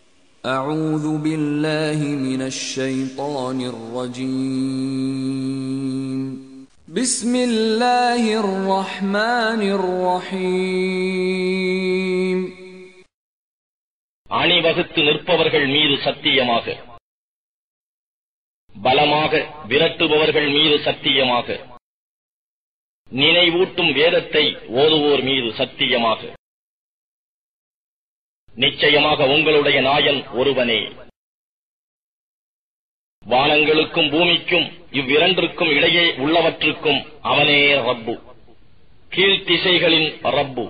أعوذ بالله من الشيطان الرجيم بسم الله الرحمن الرحيم அணிவகுத்து நிற்பவர்கள் மீது சத்தியமாக பலமாக விரட்டுபவர்கள் மீது சத்தியமாக நினைவூட்டும் வேதத்தை ஓதுவோர் மீது சத்தியமாக நிச்சயமாக உங்களுடைய நாயன் ஒருவனே வானங்களுக்கும் பூமிக்கும் இவ்விரண்டிற்கும் இடையே உள்ளவற்றுக்கும் அவனே ரப்பு கீழ்த்திசைகளின் ரப்பு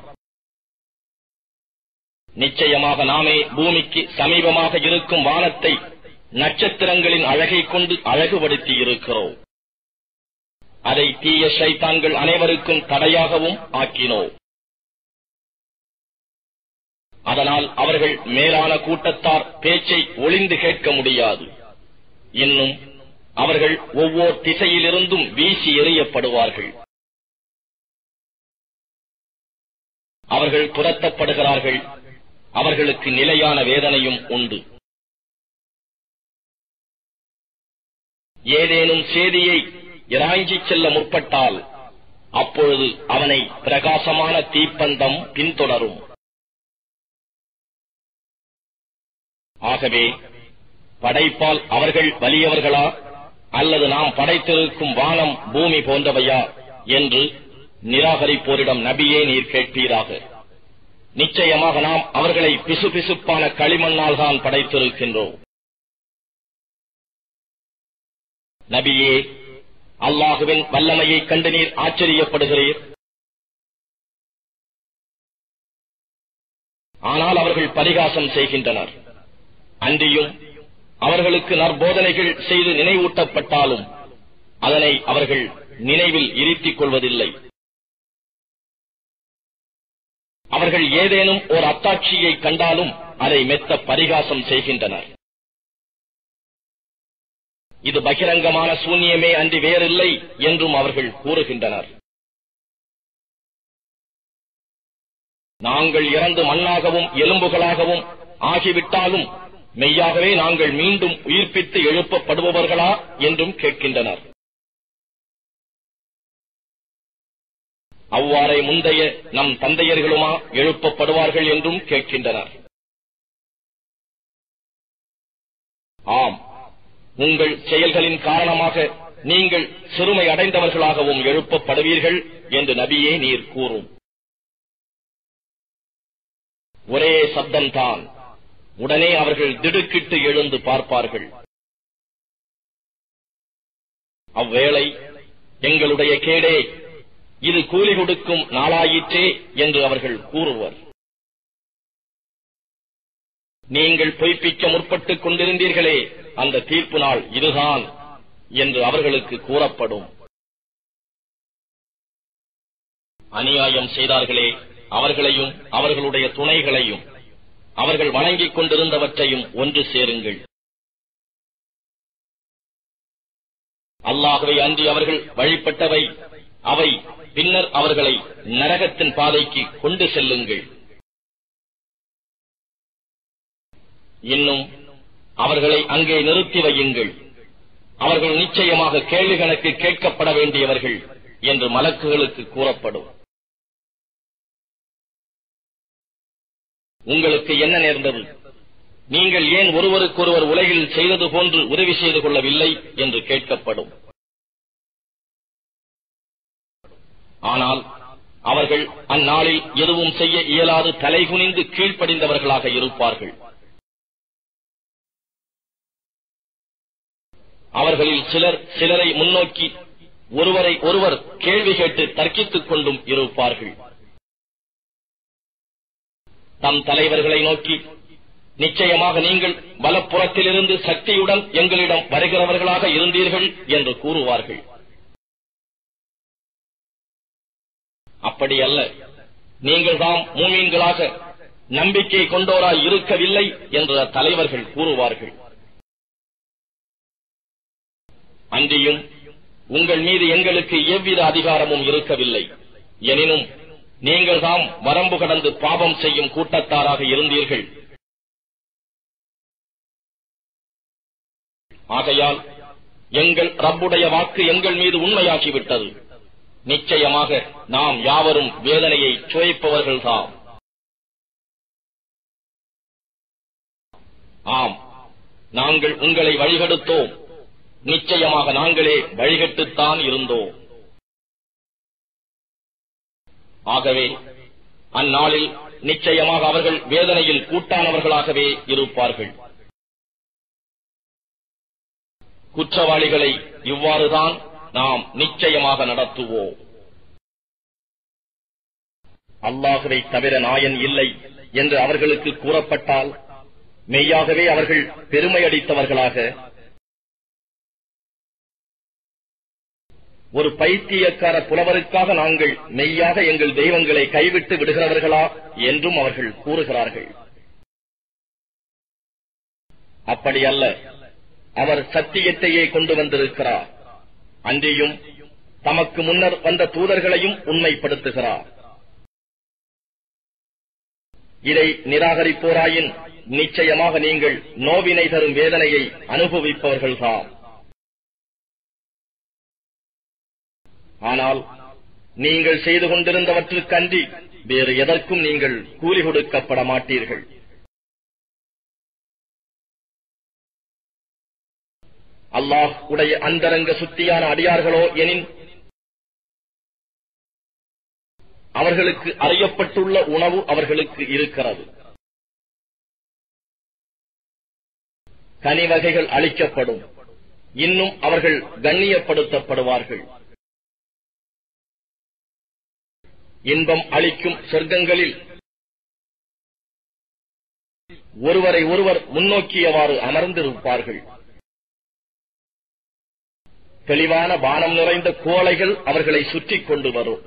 நிச்சயமாக நாமே பூமிக்கு சமீபமாக இருக்கும் வானத்தை நட்சத்திரங்களின் அழகை கொண்டு அழகுபடுத்தி இருக்கிறோம் அதை தீய ஷைத்தான்கள் அனைவருக்கும் தடையாகவும் ஆக்கினோம் அதனால் அவர்கள் மேலான கூட்டத்தார் பேச்சை ஒளிந்து கேட்க முடியாது இன்னும் அவர்கள் ஒவ்வொரு திசையிலிருந்தும் வீசி எறியப்படுவார்கள் அவர்கள் துரத்தப்படுகிறார்கள் அவர்களுக்கு நிலையான வேதனையும் உண்டு ஏதேனும் சேதியை இராய்ஞ்சிச் செல்ல முற்பட்டால் அப்பொழுது அவனை பிரகாசமான தீப்பந்தம் பின்தொடரும் ஆகவே படைப்பால் அவர்கள் வலியவர்களா அல்லது நாம் படைத்திருக்கும் வானம் பூமி போன்றவையா என்று நிராகரிப்போரிடம் நபியே நீர் கேட்பீராக நிச்சயமாக நாம் அவர்களை பிசுபிசுப்பான களிமண்ணால் தான் படைத்திருக்கின்றோம் நபியே அல்லாஹுவின் வல்லமையைக் கண்டு நீர் ஆச்சரியப்படுகிறீர் ஆனால் அவர்கள் பரிகாசம் செய்கின்றனர் அன்றியும் அவர்களுக்கு நற்போதனைகள் செய்து நினைவூட்டப்பட்டாலும் அதனை அவர்கள் நினைவில் இருத்திக் கொள்வதில்லை அவர்கள் ஏதேனும் ஒரு அத்தாட்சியை கண்டாலும் அதை மெத்த பரிகாசம் செய்கின்றனர் இது பகிரங்கமான சூன்யமே அன்றி வேறில்லை என்றும் அவர்கள் கூறுகின்றனர் நாங்கள் இறந்து மண்ணாகவும் எலும்புகளாகவும் ஆகிவிட்டாலும் மெய்யாகவே நாங்கள் மீண்டும் உயிர்ப்பித்து எழுப்பப்படுபவர்களா என்றும் கேட்கின்றனர் அவ்வாறே முந்தைய நம் தந்தையர்களுமா எழுப்பப்படுவார்கள் என்றும் கேட்கின்றனர் ஆம் உங்கள் செயல்களின் காரணமாக நீங்கள் சிறுமை அடைந்தவர்களாகவும் எழுப்பப்படுவீர்கள் என்று நபியே நீர் கூறும் ஒரே சப்தம்தான் உடனே அவர்கள் திடுக்கிட்டு எழுந்து பார்ப்பார்கள் அவ்வேளை எங்களுடைய கேடே இது கூலி கொடுக்கும் நாளாயிற்றே என்று அவர்கள் கூறுவர் நீங்கள் பொய்ப்பிக்க முற்பட்டுக் கொண்டிருந்தீர்களே அந்த தீர்ப்பு நாள் இதுதான் என்று அவர்களுக்கு கூறப்படும் அநியாயம் செய்தார்களே அவர்களையும் அவர்களுடைய துணைகளையும் அவர்கள் வணங்கிக் கொண்டிருந்தவற்றையும் ஒன்று சேருங்கள் அல்லாகவே அன்றி அவர்கள் வழிபட்டவை அவை பின்னர் அவர்களை நரகத்தின் பாதைக்கு கொண்டு செல்லுங்கள் இன்னும் அவர்களை அங்கே நிறுத்தி வையுங்கள் அவர்கள் நிச்சயமாக கேள்வி கணக்கு கேட்கப்பட வேண்டியவர்கள் என்று மலக்குகளுக்கு கூறப்படும் உங்களுக்கு என்ன நேர்ந்தது நீங்கள் ஏன் ஒருவருக்கொருவர் உலகில் செய்தது போன்று உதவி செய்து கொள்ளவில்லை என்று கேட்கப்படும் ஆனால் அவர்கள் அந்நாளில் எதுவும் செய்ய இயலாது தலைகுனிந்து கீழ்ப்படிந்தவர்களாக இருப்பார்கள் அவர்களில் சிலர் சிலரை முன்னோக்கி ஒருவரை ஒருவர் கேள்வி கேட்டு தர்க்கித்துக் கொண்டும் இருப்பார்கள் தம் தலைவர்களை நோக்கி நிச்சயமாக நீங்கள் வலப்புறத்திலிருந்து சக்தியுடன் எங்களிடம் வருகிறவர்களாக இருந்தீர்கள் என்று கூறுவார்கள் அப்படி அல்ல நீங்கள் தாம் மூமீன்களாக நம்பிக்கை கொண்டோராய் இருக்கவில்லை என்று தலைவர்கள் கூறுவார்கள் அன்றியும் உங்கள் மீது எங்களுக்கு எவ்வித அதிகாரமும் இருக்கவில்லை எனினும் நீங்கள் தாம் வரம்பு கடந்து பாவம் செய்யும் கூட்டத்தாராக இருந்தீர்கள் ஆகையால் எங்கள் ரப்புடைய வாக்கு எங்கள் மீது உண்மையாகிவிட்டது நிச்சயமாக நாம் யாவரும் வேதனையை சுவைப்பவர்கள்தாம் ஆம் நாங்கள் உங்களை வழிகெடுத்தோம் நிச்சயமாக நாங்களே வழிகட்டுத்தான் இருந்தோம் ஆகவே அந்நாளில் நிச்சயமாக அவர்கள் வேதனையில் கூட்டானவர்களாகவே இருப்பார்கள் குற்றவாளிகளை இவ்வாறுதான் நாம் நிச்சயமாக நடத்துவோம் அல்லாஹுவை தவிர நாயன் இல்லை என்று அவர்களுக்கு கூறப்பட்டால் மெய்யாகவே அவர்கள் பெருமையடித்தவர்களாக ஒரு பைத்தியக்கார புலவருக்காக நாங்கள் மெய்யாக எங்கள் தெய்வங்களை கைவிட்டு விடுகிறவர்களா என்றும் அவர்கள் கூறுகிறார்கள் அப்படி அல்ல அவர் சத்தியத்தையே கொண்டு வந்திருக்கிறார் அன்றியும் தமக்கு முன்னர் வந்த தூதர்களையும் உண்மைப்படுத்துகிறார் இதை நிராகரிப்போராயின் நிச்சயமாக நீங்கள் நோவினை தரும் வேதனையை அனுபவிப்பவர்கள்தான் ஆனால் நீங்கள் செய்து கொண்டிருந்தவற்றுக்கன்றி வேறு எதற்கும் நீங்கள் கூலி கொடுக்கப்பட மாட்டீர்கள் அல்லாஹ் உடைய அந்தரங்க சுத்தியான அடியார்களோ எனின் அவர்களுக்கு அறியப்பட்டுள்ள உணவு அவர்களுக்கு இருக்கிறது கனி வகைகள் அளிக்கப்படும் இன்னும் அவர்கள் கண்ணியப்படுத்தப்படுவார்கள் இன்பம் அளிக்கும் சொர்க்கங்களில் ஒருவரை ஒருவர் முன்னோக்கியவாறு அமர்ந்திருப்பார்கள் தெளிவான பானம் நிறைந்த கோலைகள் அவர்களை சுற்றிக் கொண்டு வரும்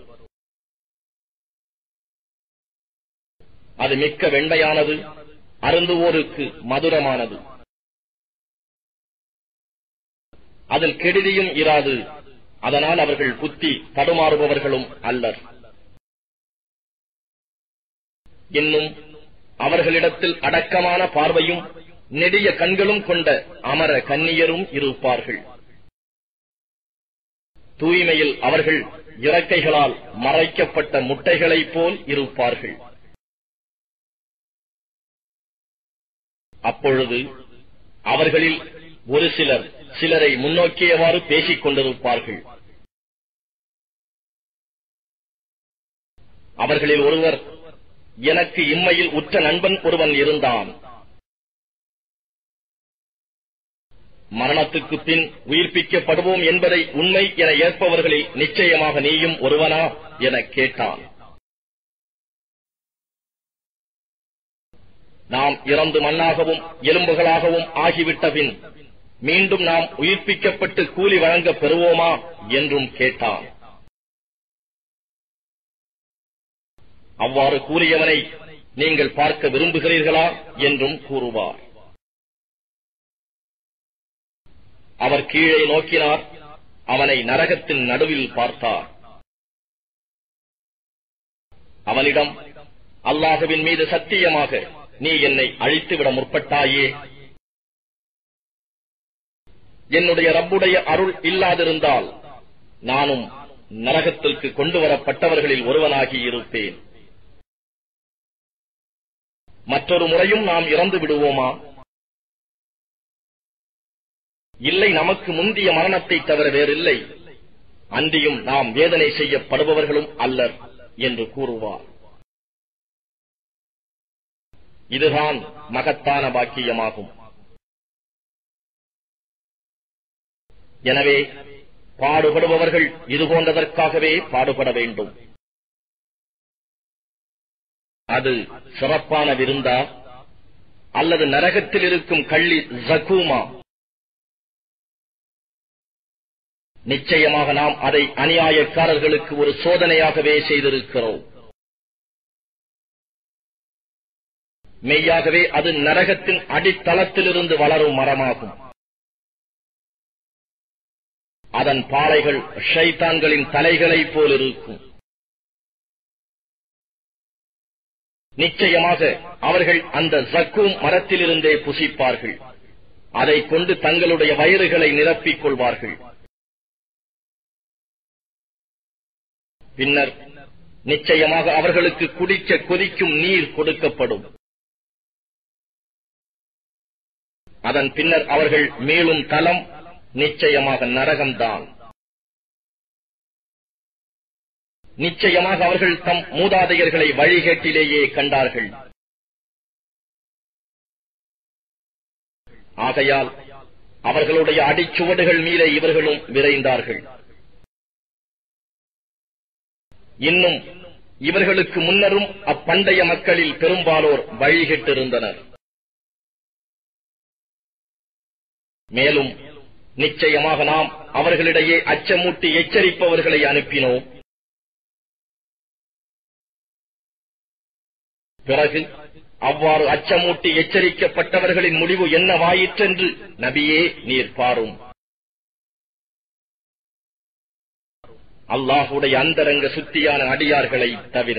அது மிக்க வெண்மையானது அருந்துவோருக்கு மதுரமானது அதில் கெடுதியும் இராது அதனால் அவர்கள் புத்தி தடுமாறுபவர்களும் அல்லர் இன்னும் அவர்களிடத்தில் அடக்கமான பார்வையும் நெடிய கண்களும் கொண்ட அமர கன்னியரும் இருப்பார்கள் தூய்மையில் அவர்கள் இறக்கைகளால் மறைக்கப்பட்ட முட்டைகளைப் போல் இருப்பார்கள் அப்பொழுது அவர்களில் ஒரு சிலர் சிலரை முன்னோக்கியவாறு பேசிக் கொண்டிருப்பார்கள் அவர்களில் ஒருவர் எனக்கு இம்மையில் உற்ற நண்பன் ஒருவன் இருந்தான் மரணத்துக்கு பின் உயிர்ப்பிக்கப்படுவோம் என்பதை உண்மை என ஏற்பவர்களில் நிச்சயமாக நீயும் ஒருவனா என கேட்டான் நாம் இறந்து மண்ணாகவும் எலும்புகளாகவும் ஆகிவிட்ட பின் மீண்டும் நாம் உயிர்ப்பிக்கப்பட்டு கூலி வழங்க பெறுவோமா என்றும் கேட்டான் அவ்வாறு கூறியவனை நீங்கள் பார்க்க விரும்புகிறீர்களா என்றும் கூறுவார் அவர் கீழே நோக்கினார் அவனை நரகத்தின் நடுவில் பார்த்தார் அவனிடம் அல்லாஹுவின் மீது சத்தியமாக நீ என்னை அழித்துவிட முற்பட்டாயே என்னுடைய ரப்புடைய அருள் இல்லாதிருந்தால் நானும் நரகத்திற்கு கொண்டு வரப்பட்டவர்களில் ஒருவனாகி இருப்பேன் மற்றொரு முறையும் நாம் இறந்து விடுவோமா இல்லை நமக்கு முந்திய மரணத்தை தவிர வேறில்லை அன்றியும் நாம் வேதனை செய்யப்படுபவர்களும் அல்லர் என்று கூறுவார் இதுதான் மகத்தான பாக்கியமாகும் எனவே பாடுபடுபவர்கள் இது போன்றதற்காகவே பாடுபட வேண்டும் அது சிறப்பான விருந்தா அல்லது நரகத்தில் இருக்கும் கள்ளி ஜகூமா நிச்சயமாக நாம் அதை அநியாயக்காரர்களுக்கு ஒரு சோதனையாகவே செய்திருக்கிறோம் மெய்யாகவே அது நரகத்தின் அடித்தளத்திலிருந்து வளரும் மரமாகும் அதன் பாலைகள் ஷைத்தான்களின் தலைகளைப் போல் இருக்கும் நிச்சயமாக அவர்கள் அந்த ஜக்கும் மரத்திலிருந்தே புசிப்பார்கள் அதைக் கொண்டு தங்களுடைய வயிறுகளை நிரப்பிக் கொள்வார்கள் பின்னர் நிச்சயமாக அவர்களுக்கு குடிக்க கொதிக்கும் நீர் கொடுக்கப்படும் அதன் பின்னர் அவர்கள் மேலும் தலம் நிச்சயமாக நரகம்தான் நிச்சயமாக அவர்கள் தம் மூதாதையர்களை வழிகேட்டிலேயே கண்டார்கள் ஆகையால் அவர்களுடைய அடிச்சுவடுகள் மீதே இவர்களும் விரைந்தார்கள் இன்னும் இவர்களுக்கு முன்னரும் அப்பண்டைய மக்களில் பெரும்பாலோர் வழிகிட்டிருந்தனர் மேலும் நிச்சயமாக நாம் அவர்களிடையே அச்சமூட்டி எச்சரிப்பவர்களை அனுப்பினோம் பிறகு அவ்வாறு அச்சமூட்டி எச்சரிக்கப்பட்டவர்களின் முடிவு என்னவாயிற்றென்று நபியே நீர் பாரும் அல்லாஹுடைய அந்தரங்க சுத்தியான அடியார்களை தவிர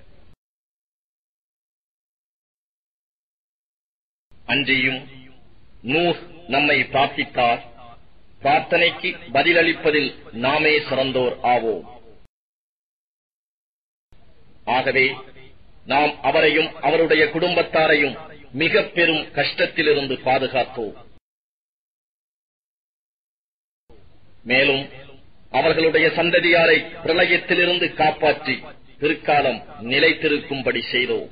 அன்றியும் நூஹ் நம்மை பிரார்த்தித்தார் பிரார்த்தனைக்கு பதிலளிப்பதில் நாமே சிறந்தோர் ஆவோம் ஆகவே நாம் அவரையும் அவருடைய குடும்பத்தாரையும் மிக பெரும் கஷ்டத்திலிருந்து பாதுகாத்தோம் மேலும் அவர்களுடைய சந்ததியாரை பிரளயத்திலிருந்து காப்பாற்றி பிற்காலம் நிலைத்திருக்கும்படி செய்தோம்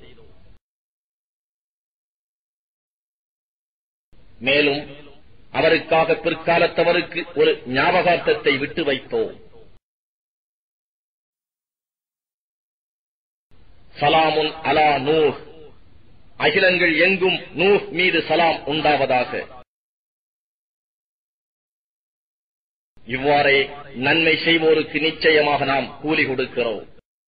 மேலும் அவருக்காக பிற்காலத்தவருக்கு ஒரு ஞாபகார்த்தத்தை விட்டு வைத்தோம் சலாமுன் அலா நூஹ் அகிலங்கள் எங்கும் நூஹ் மீது சலாம் உண்டாவதாக இவ்வாறே நன்மை செய்வோருக்கு நிச்சயமாக நாம் கூலி கொடுக்கிறோம்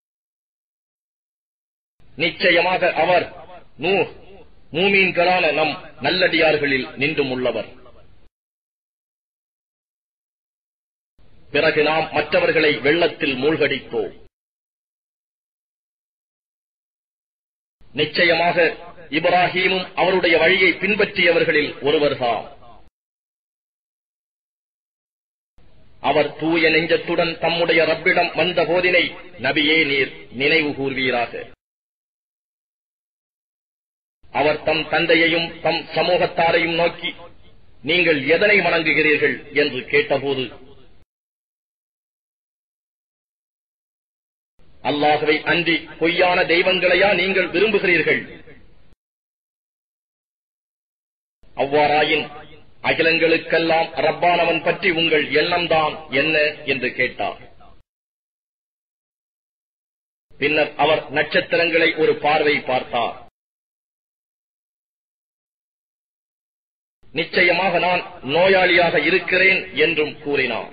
நிச்சயமாக அவர் நூஹ் மூமீன்களான நம் நல்லடியார்களில் நின்றும் உள்ளவர் பிறகு நாம் மற்றவர்களை வெள்ளத்தில் மூழ்கடித்தோம் நிச்சயமாக இப்ராஹீமும் அவருடைய வழியை பின்பற்றியவர்களில் ஒருவர்தான் அவர் தூய நெஞ்சத்துடன் தம்முடைய ரப்பிடம் வந்த போதினை நபியே நீர் நினைவு கூர்வீராக அவர் தம் தந்தையையும் தம் சமூகத்தாரையும் நோக்கி நீங்கள் எதனை வணங்குகிறீர்கள் என்று கேட்டபோது அல்லாகவே அன்றி பொய்யான தெய்வங்களையா நீங்கள் விரும்புகிறீர்கள் அவ்வாறாயின் அகிலங்களுக்கெல்லாம் ரப்பானவன் பற்றி உங்கள் எண்ணம்தான் என்ன என்று கேட்டார் பின்னர் அவர் நட்சத்திரங்களை ஒரு பார்வை பார்த்தார் நிச்சயமாக நான் நோயாளியாக இருக்கிறேன் என்றும் கூறினார்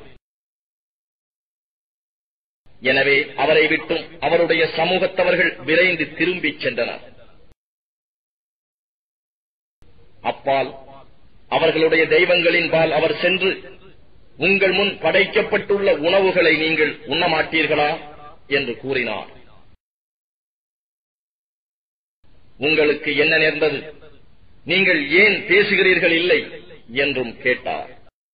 எனவே அவரை விட்டும் அவருடைய சமூகத்தவர்கள் விரைந்து திரும்பிச் சென்றனர் அப்பால் அவர்களுடைய தெய்வங்களின் பால் அவர் சென்று உங்கள் முன் படைக்கப்பட்டுள்ள உணவுகளை நீங்கள் உண்ணமாட்டீர்களா என்று கூறினார் உங்களுக்கு என்ன நேர்ந்தது நீங்கள் ஏன் பேசுகிறீர்கள் இல்லை என்றும் கேட்டார்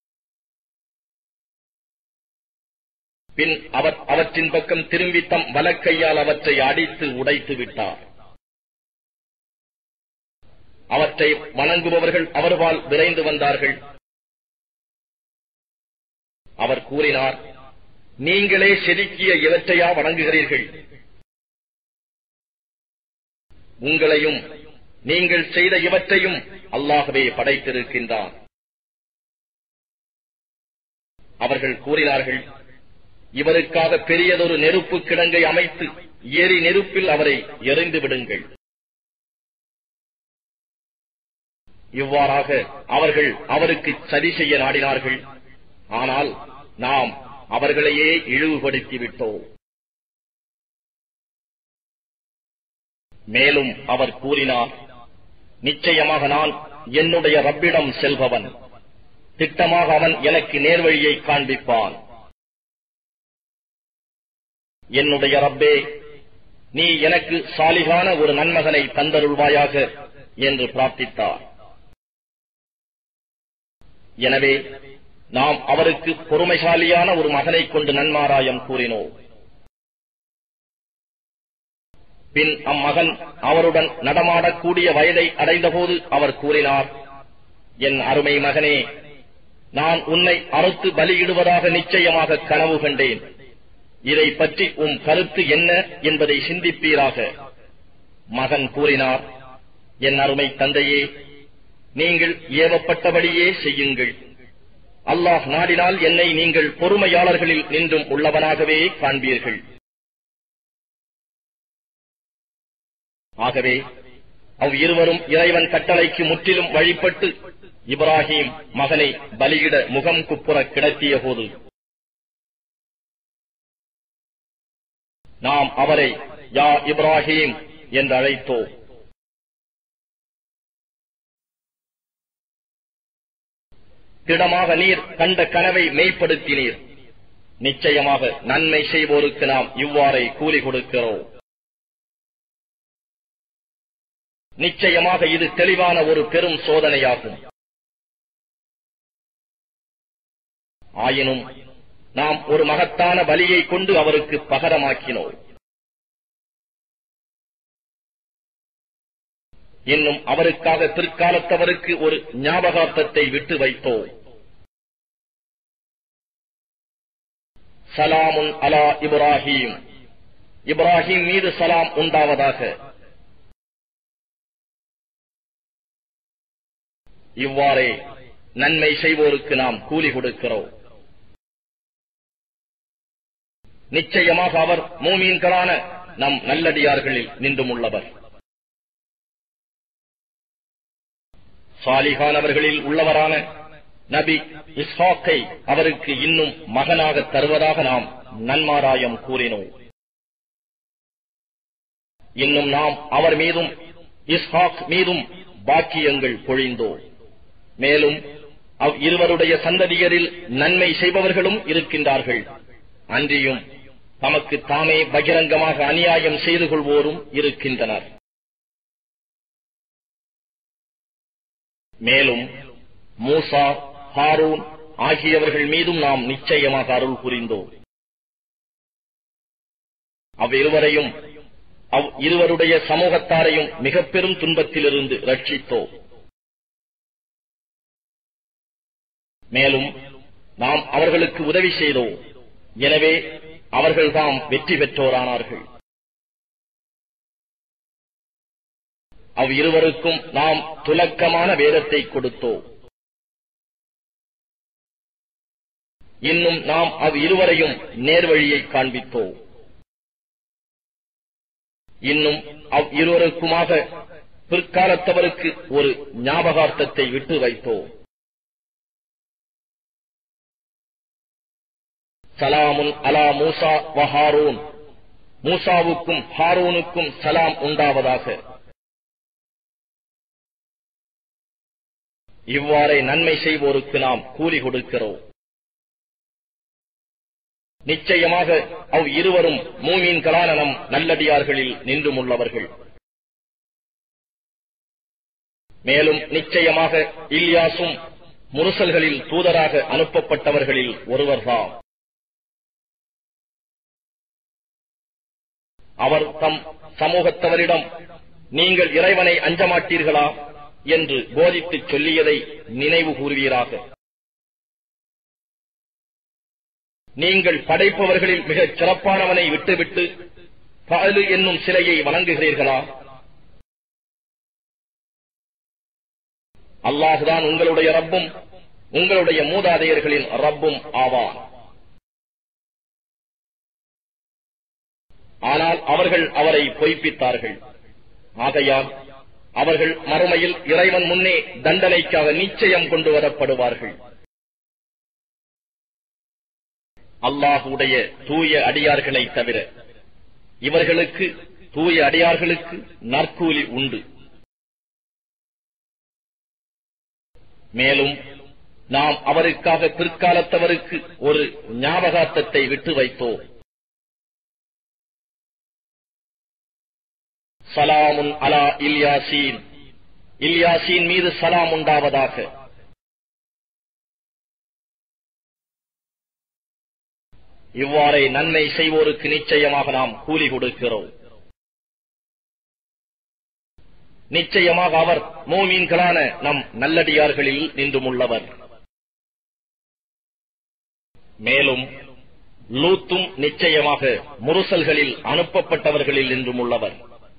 பின் அவர் அவற்றின் பக்கம் திரும்பி தம் வலக்கையால் அவற்றை அடித்து உடைத்து விட்டார் அவற்றை வணங்குபவர்கள் அவர்வால் விரைந்து வந்தார்கள் அவர் கூறினார் நீங்களே செதுக்கிய இவற்றையா வணங்குகிறீர்கள் உங்களையும் நீங்கள் செய்த இவற்றையும் அல்லாகவே படைத்திருக்கின்றார் அவர்கள் கூறினார்கள் இவருக்காக பெரியதொரு நெருப்பு கிடங்கை அமைத்து எரி நெருப்பில் அவரை எறிந்து விடுங்கள் இவ்வாறாக அவர்கள் அவருக்கு சதி செய்ய நாடினார்கள் ஆனால் நாம் அவர்களையே இழிவுபடுத்தி விட்டோம் மேலும் அவர் கூறினார் நிச்சயமாக நான் என்னுடைய ரப்பிடம் செல்பவன் திட்டமாக அவன் எனக்கு நேர்வழியை காண்பிப்பான் என்னுடைய ரப்பே நீ எனக்கு சாலிகான ஒரு நன்மகனை தந்தருள்வாயாக என்று பிரார்த்தித்தார் எனவே நாம் அவருக்கு பொறுமைசாலியான ஒரு மகனைக் கொண்டு நன்மாராயம் கூறினோம் பின் அம்மகன் அவருடன் நடமாடக்கூடிய வயதை அடைந்தபோது அவர் கூறினார் என் அருமை மகனே நான் உன்னை அறுத்து பலியிடுவதாக நிச்சயமாக கனவு கண்டேன் இதை பற்றி உம் கருத்து என்ன என்பதை சிந்திப்பீராக மகன் கூறினார் என் அருமை தந்தையே நீங்கள் ஏவப்பட்டபடியே செய்யுங்கள் அல்லாஹ் நாடினால் என்னை நீங்கள் பொறுமையாளர்களில் நின்றும் உள்ளவனாகவே காண்பீர்கள் ஆகவே அவ் இருவரும் இறைவன் கட்டளைக்கு முற்றிலும் வழிபட்டு இப்ராஹிம் மகனை பலியிட முகம் குப்புற கிடத்திய போது நாம் அவரை யா இப்ராஹிம் என்று அழைத்தோம் திடமாக நீர் கண்ட கனவை மெய்ப்படுத்தினீர் நிச்சயமாக நன்மை செய்வோருக்கு நாம் இவ்வாறே கூலி கொடுக்கிறோம் நிச்சயமாக இது தெளிவான ஒரு பெரும் சோதனையாகும் ஆயினும் நாம் ஒரு மகத்தான பலியை கொண்டு அவருக்கு பகரமாக்கினோம் இன்னும் அவருக்காக பிற்காலத்தவருக்கு ஒரு ஞாபகார்த்தத்தை விட்டு வைத்தோம் சலாமுன் அலா இப்ராஹிம் இப்ராஹிம் மீது சலாம் உண்டாவதாக இவ்வாறே நன்மை செய்வோருக்கு நாம் கூலி கொடுக்கிறோம் நிச்சயமாக அவர் மூமீன்களான நம் நல்லடியார்களில் நின்றும் உள்ளவர் சாலிகானவர்களில் உள்ளவரான நபி இஸ்ஹாக்கை அவருக்கு இன்னும் மகனாக தருவதாக நாம் நன்மாராயம் கூறினோம் இன்னும் நாம் அவர் மீதும் இஸ்ஹாக் மீதும் பாக்கியங்கள் பொழிந்தோம் மேலும் அவ் இருவருடைய சந்ததியரில் நன்மை செய்பவர்களும் இருக்கின்றார்கள் அன்றியும் தமக்கு தாமே பகிரங்கமாக அநியாயம் செய்து கொள்வோரும் இருக்கின்றனர் மேலும் மூசா ஹாரூன் ஆகியவர்கள் மீதும் நாம் நிச்சயமாக அருள் புரிந்தோம் அவ்விருவரையும் அவ் இருவருடைய சமூகத்தாரையும் மிக பெரும் துன்பத்திலிருந்து ரட்சித்தோம் மேலும் நாம் அவர்களுக்கு உதவி செய்தோம் எனவே அவர்கள்தாம் வெற்றி பெற்றோரானார்கள் அவ் இருவருக்கும் நாம் துலக்கமான வேதத்தை கொடுத்தோம் இன்னும் நாம் அவ் இருவரையும் நேர்வழியை காண்பித்தோம் இன்னும் அவ் இருவருக்குமாக பிற்காலத்தவருக்கு ஒரு ஞாபகார்த்தத்தை விட்டு வைத்தோம் சலாமுன் அலா மூசா வஹாரூன் மூசாவுக்கும் ஹாரூனுக்கும் சலாம் உண்டாவதாக இவ்வாறே நன்மை செய்வோருக்கு நாம் கூலி கொடுக்கிறோம் நிச்சயமாக அவ் இருவரும் மூமீன்களான நம் நல்லடியார்களில் நின்றும் உள்ளவர்கள் மேலும் நிச்சயமாக இல்யாசும் முரசல்களில் தூதராக அனுப்பப்பட்டவர்களில் ஒருவர்தான் அவர் தம் சமூகத்தவரிடம் நீங்கள் இறைவனை அஞ்சமாட்டீர்களா என்று போதித்துச் சொல்லியதை நினைவு கூறுவீராக நீங்கள் படைப்பவர்களில் மிகச் சிறப்பானவனை விட்டுவிட்டு பாலு என்னும் சிலையை வணங்குகிறீர்களா அல்லாஹுதான் உங்களுடைய ரப்பும் உங்களுடைய மூதாதையர்களின் ரப்பும் ஆவான் ஆனால் அவர்கள் அவரை பொய்ப்பித்தார்கள் ஆகையால் அவர்கள் மறுமையில் இறைவன் முன்னே தண்டனைக்காக நிச்சயம் கொண்டு வரப்படுவார்கள் அல்லாஹுடைய தூய அடியார்களை தவிர இவர்களுக்கு தூய அடியார்களுக்கு நற்கூலி உண்டு மேலும் நாம் அவருக்காக பிற்காலத்தவருக்கு ஒரு ஞாபகார்த்தத்தை விட்டு வைத்தோம் சலாமுன் அலா இல்யாசீன் இல்யாசீன் மீது சலாம் உண்டாவதாக இவ்வாறே நன்மை செய்வோருக்கு நிச்சயமாக நாம் கூலி கொடுக்கிறோம் நிச்சயமாக அவர் மோமீன்களான நம் நல்லடியார்களில் நின்றுமுள்ளவர் மேலும் லூத்தும் நிச்சயமாக முருசல்களில் அனுப்பப்பட்டவர்களில் நின்றும் உள்ளவர்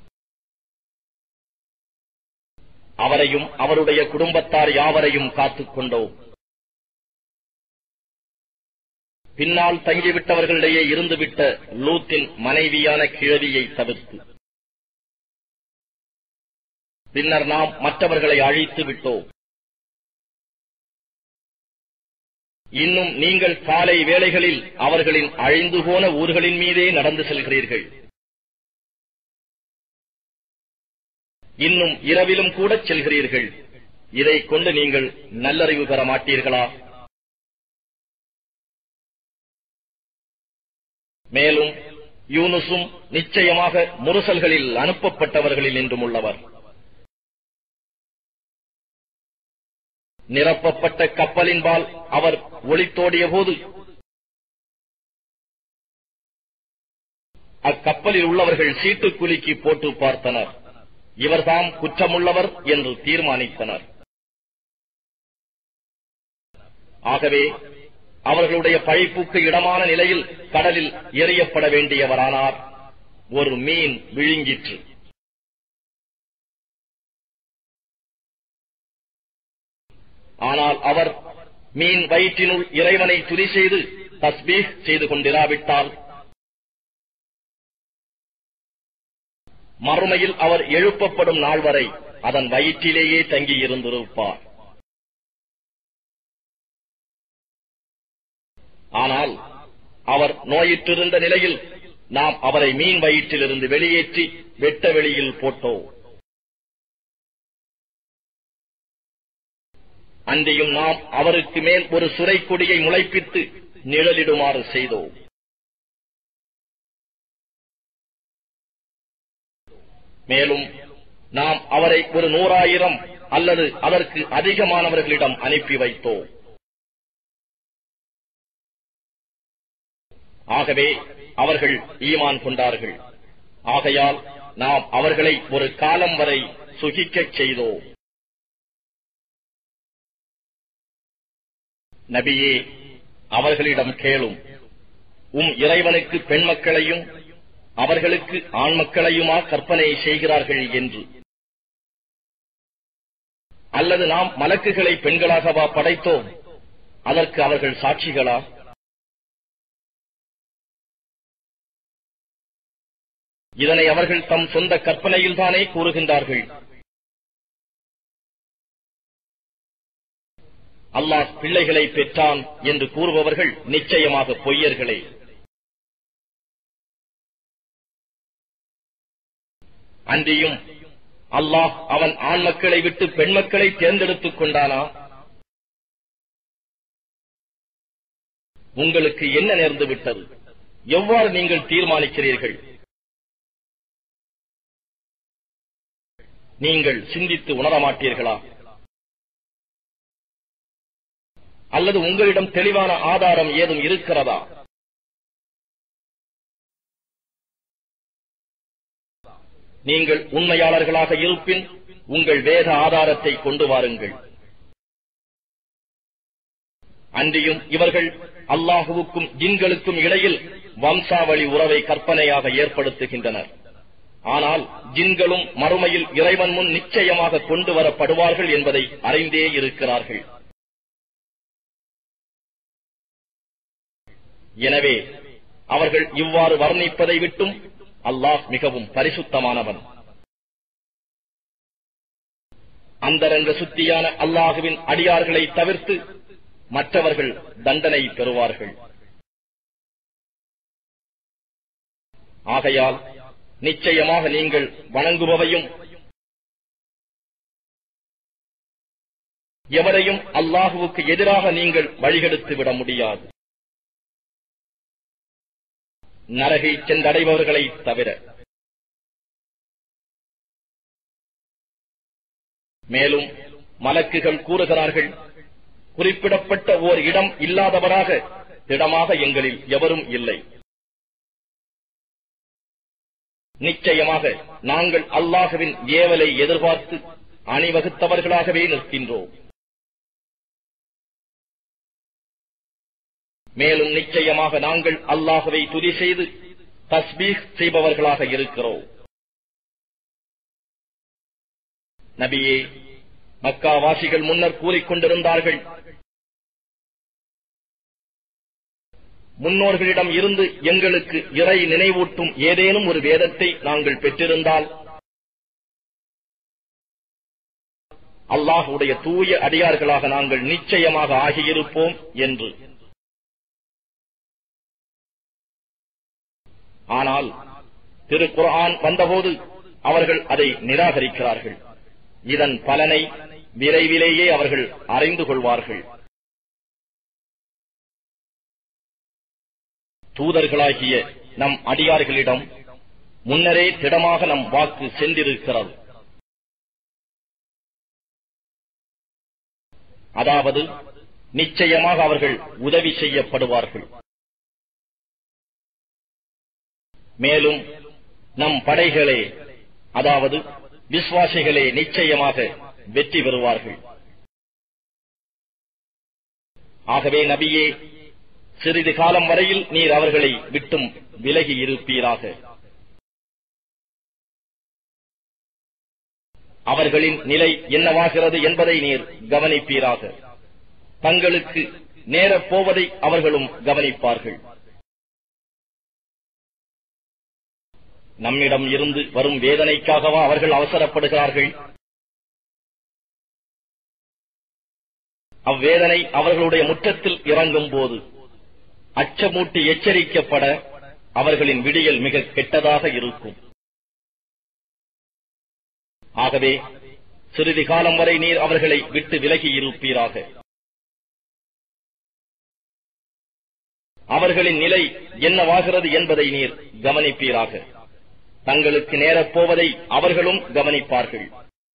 அவரையும் அவருடைய குடும்பத்தார் யாவரையும் காத்துக் கொண்டோம் பின்னால் தங்கிவிட்டவர்களிடையே இருந்துவிட்ட லூத்தின் மனைவியான கிழவியை தவிர்த்து பின்னர் நாம் மற்றவர்களை அழித்து விட்டோம் இன்னும் நீங்கள் காலை வேளைகளில் அவர்களின் அழிந்து போன ஊர்களின் மீதே நடந்து செல்கிறீர்கள் இன்னும் இரவிலும் கூட செல்கிறீர்கள் இதை கொண்டு நீங்கள் நல்லறிவு பெற மாட்டீர்களா மேலும் யூனுசும் நிச்சயமாக முரசல்களில் அனுப்பப்பட்டவர்களில் என்றும் உள்ளவர் நிரப்பப்பட்ட கப்பலின்பால் அவர் ஒளித்தோடிய போது அக்கப்பலில் உள்ளவர்கள் சீட்டுக்குலுக்கி போட்டு பார்த்தனர் இவர்தாம் குற்றமுள்ளவர் என்று தீர்மானித்தனர் ஆகவே அவர்களுடைய பழிப்புக்கு இடமான நிலையில் கடலில் எறியப்பட வேண்டியவரானார் ஒரு மீன் விழுங்கிற்று ஆனால் அவர் மீன் வயிற்றினுள் இறைவனை துதி செய்து தஸ்பீஹ் செய்து கொண்டிராவிட்டால் மறுமையில் அவர் எழுப்பப்படும் நாள் வரை அதன் வயிற்றிலேயே தங்கியிருந்திருப்பார் ஆனால் அவர் நோயிற்றிருந்த நிலையில் நாம் அவரை மீன் வயிற்றிலிருந்து வெளியேற்றி வெட்ட வெளியில் போட்டோம் அன்றையும் நாம் அவருக்கு மேல் ஒரு சுரை கொடியை முளைப்பித்து நிழலிடுமாறு செய்தோம் மேலும் நாம் அவரை ஒரு நூறாயிரம் அல்லது அதற்கு அதிகமானவர்களிடம் அனுப்பி வைத்தோம் ஆகவே அவர்கள் ஈமான் கொண்டார்கள் ஆகையால் நாம் அவர்களை ஒரு காலம் வரை சுகிக்கச் செய்தோம் நபியே அவர்களிடம் கேளும் உம் இறைவனுக்கு பெண் மக்களையும் அவர்களுக்கு ஆண் மக்களையுமா கற்பனை செய்கிறார்கள் என்று அல்லது நாம் மலக்குகளை பெண்களாகவா படைத்தோம் அதற்கு அவர்கள் சாட்சிகளா இதனை அவர்கள் தம் சொந்த கற்பனையில்தானே கூறுகின்றார்கள் அல்லாஹ் பிள்ளைகளை பெற்றான் என்று கூறுபவர்கள் நிச்சயமாக பொய்யர்களே அன்றியும் அல்லாஹ் அவன் ஆண் மக்களை விட்டு பெண் மக்களை தேர்ந்தெடுத்துக் கொண்டானா உங்களுக்கு என்ன நேர்ந்து விட்டது எவ்வாறு நீங்கள் தீர்மானிக்கிறீர்கள் நீங்கள் சிந்தித்து உணரமாட்டீர்களா அல்லது உங்களிடம் தெளிவான ஆதாரம் ஏதும் இருக்கிறதா நீங்கள் உண்மையாளர்களாக இருப்பின் உங்கள் வேத ஆதாரத்தை கொண்டு வாருங்கள் அன்றியும் இவர்கள் அல்லாஹுவுக்கும் ஜின்களுக்கும் இடையில் வம்சாவளி உறவை கற்பனையாக ஏற்படுத்துகின்றனர் ஆனால் ஜின்களும் மறுமையில் இறைவன் முன் நிச்சயமாக கொண்டு வரப்படுவார்கள் என்பதை அறிந்தே இருக்கிறார்கள் எனவே அவர்கள் இவ்வாறு வர்ணிப்பதை விட்டும் அல்லாஹ் மிகவும் பரிசுத்தமானவன் அந்தரங்க சுத்தியான அல்லாஹுவின் அடியார்களை தவிர்த்து மற்றவர்கள் தண்டனை பெறுவார்கள் ஆகையால் நிச்சயமாக நீங்கள் வணங்குபவையும் எவரையும் அல்லாஹுவுக்கு எதிராக நீங்கள் வழிகெடுத்து விட முடியாது நரகை சென்றடைபவர்களை தவிர மேலும் மலக்குகள் கூறுகிறார்கள் குறிப்பிடப்பட்ட ஓர் இடம் இல்லாதவராக திடமாக எங்களில் எவரும் இல்லை நிச்சயமாக நாங்கள் அல்லாஹுவின் ஏவலை எதிர்பார்த்து அணிவகுத்தவர்களாகவே நிற்கின்றோம் மேலும் நிச்சயமாக நாங்கள் அல்லாஹுவை துதி செய்து தஸ்பீக் செய்பவர்களாக இருக்கிறோம் நபியே மக்காவாசிகள் முன்னர் கூறிக்கொண்டிருந்தார்கள் முன்னோர்களிடம் இருந்து எங்களுக்கு இறை நினைவூட்டும் ஏதேனும் ஒரு வேதத்தை நாங்கள் பெற்றிருந்தால் அல்லாஹுடைய தூய அடியார்களாக நாங்கள் நிச்சயமாக ஆகியிருப்போம் என்று ஆனால் திருக்குர்ஆன் வந்தபோது அவர்கள் அதை நிராகரிக்கிறார்கள் இதன் பலனை விரைவிலேயே அவர்கள் அறிந்து கொள்வார்கள் தூதர்களாகிய நம் அடியார்களிடம் முன்னரே திடமாக நம் வாக்கு சென்றிருக்கிறது அதாவது நிச்சயமாக அவர்கள் உதவி செய்யப்படுவார்கள் மேலும் நம் படைகளே அதாவது விசுவாசிகளே நிச்சயமாக வெற்றி பெறுவார்கள் ஆகவே நபியே சிறிது காலம் வரையில் நீர் அவர்களை விட்டும் விலகி இருப்பீராக அவர்களின் நிலை என்னவாகிறது என்பதை நீர் கவனிப்பீராக தங்களுக்கு நேரப் போவதை அவர்களும் கவனிப்பார்கள் நம்மிடம் இருந்து வரும் வேதனைக்காகவா அவர்கள் அவசரப்படுகிறார்கள் அவ்வேதனை அவர்களுடைய முற்றத்தில் இறங்கும் போது அச்சமூட்டி எச்சரிக்கப்பட அவர்களின் விடியல் மிக கெட்டதாக இருக்கும் ஆகவே சிறிது காலம் வரை நீர் அவர்களை விட்டு விலகி இருப்பீராக அவர்களின் நிலை என்னவாகிறது என்பதை நீர் கவனிப்பீராக தங்களுக்கு நேரப் போவதை அவர்களும் கவனிப்பார்கள்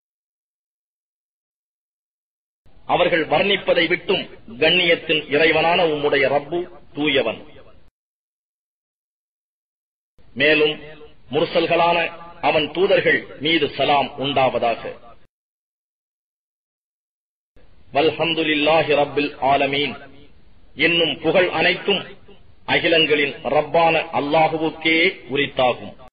அவர்கள் வர்ணிப்பதை விட்டும் கண்ணியத்தின் இறைவனான உம்முடைய ரப்பு தூயவன் மேலும் முரசல்களான அவன் தூதர்கள் மீது சலாம் உண்டாவதாக வல்ஹம்துலில்லாஹி ரப்பில் ஆலமீன் என்னும் புகழ் அனைத்தும் அகிலங்களின் ரப்பான அல்லாஹுவுக்கே உரித்தாகும்